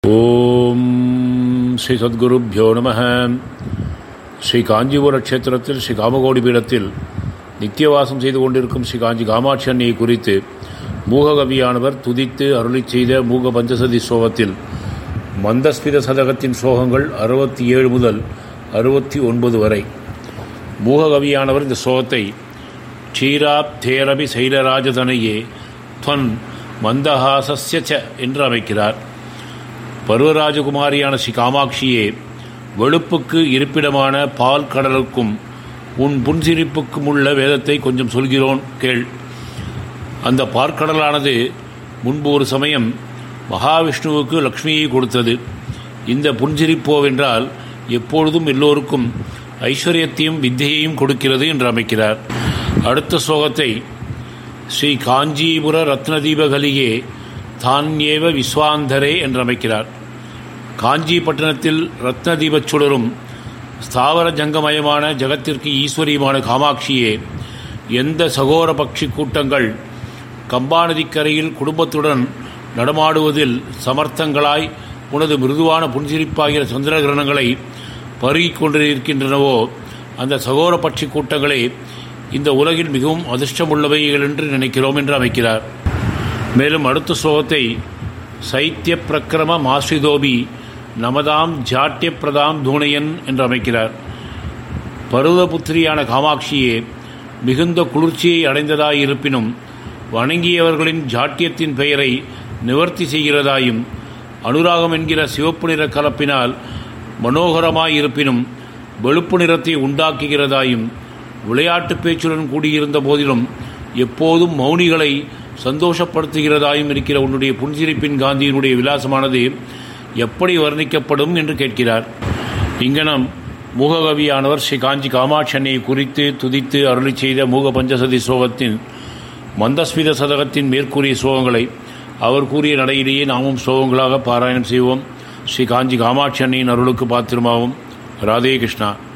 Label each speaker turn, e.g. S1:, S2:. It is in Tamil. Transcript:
S1: ஓம் ஸ்ரீ சத்குருப்பியோ நம ஸ்ரீ காஞ்சிபுர க்ஷேத்திரத்தில் ஸ்ரீ காமகோடி பீடத்தில் நித்தியவாசம் செய்து கொண்டிருக்கும் ஸ்ரீ காஞ்சி காமாட்சி அன்னையை குறித்து மூககவியானவர் துதித்து அருளிச் செய்த மூக பஞ்சசதி ஸ்லோகத்தில் மந்தஸ்மித சதகத்தின் ஸ்லோகங்கள் அறுபத்தி ஏழு முதல் அறுபத்தி ஒன்பது வரை மூககவியானவர் இந்த ஸ்லோகத்தை க்ஷீராப் தேரபி சைலராஜதனையே துவன் மந்தஹாசஸ்ய ச என்று அமைக்கிறார் பருவராஜகுமாரியான ஸ்ரீ காமாட்சியே வெளுப்புக்கு இருப்பிடமான பால் கடலுக்கும் உன் புன்சிரிப்புக்கும் உள்ள வேதத்தை கொஞ்சம் சொல்கிறோன் கேள் அந்த பார்க்கடலானது முன்பு ஒரு சமயம் மகாவிஷ்ணுவுக்கு லக்ஷ்மியை கொடுத்தது இந்த புன்சிரிப்போவென்றால் எப்பொழுதும் எல்லோருக்கும் ஐஸ்வர்யத்தையும் வித்தையையும் கொடுக்கிறது என்று அமைக்கிறார் அடுத்த ஸ்லோகத்தை ஸ்ரீ காஞ்சிபுர ரத்னதீபகலியே தான்யேவ விஸ்வாந்தரே என்று அமைக்கிறார் காஞ்சி பட்டணத்தில் ரத்னதீபச் சுடரும் ஸ்தாவர ஜங்கமயமான ஜகத்திற்கு ஈஸ்வரியுமான காமாட்சியே எந்த சகோர பட்சி கூட்டங்கள் கம்பாநதிக்கரையில் குடும்பத்துடன் நடமாடுவதில் சமர்த்தங்களாய் உனது மிருதுவான புன்சிரிப்பாகிற சந்திர கிரணங்களை பருகிக் கொண்டிருக்கின்றனவோ அந்த சகோர பட்சி கூட்டங்களே இந்த உலகில் மிகவும் அதிர்ஷ்டமுள்ளவைகள் என்று நினைக்கிறோம் என்று அமைக்கிறார் மேலும் அடுத்த ஸ்லோகத்தை சைத்திய பிரக்கிரம மாஸ்ரிதோபி நமதாம் ஜாட்டிய பிரதாம் தூணையன் என்று அமைக்கிறார் பருவபுத்திரியான காமாட்சியே மிகுந்த குளிர்ச்சியை அடைந்ததாயிருப்பினும் வணங்கியவர்களின் ஜாட்டியத்தின் பெயரை நிவர்த்தி செய்கிறதாயும் அனுராகம் என்கிற சிவப்பு நிற கலப்பினால் மனோகரமாயிருப்பினும் வெளுப்பு நிறத்தை உண்டாக்குகிறதாயும் விளையாட்டு பேச்சுடன் கூடியிருந்த போதிலும் எப்போதும் மௌனிகளை சந்தோஷப்படுத்துகிறதாயும் இருக்கிற உன்னுடைய புன்சிரிப்பின் காந்தியினுடைய விலாசமானது எப்படி வர்ணிக்கப்படும் என்று கேட்கிறார் இங்கனம் மூககவியானவர் ஸ்ரீ காஞ்சி காமாட்சன்னை குறித்து துதித்து அருளி செய்த மூக பஞ்சசதி சோகத்தின் மந்தஸ்மித சதகத்தின் மேற்கூறிய சோகங்களை அவர் கூறிய நடையிலேயே நாமும் சோகங்களாக பாராயணம் செய்வோம் ஸ்ரீ காஞ்சி காமாட்சி அன்னையின் அருளுக்கு பாத்திரமாவும் ராதே கிருஷ்ணா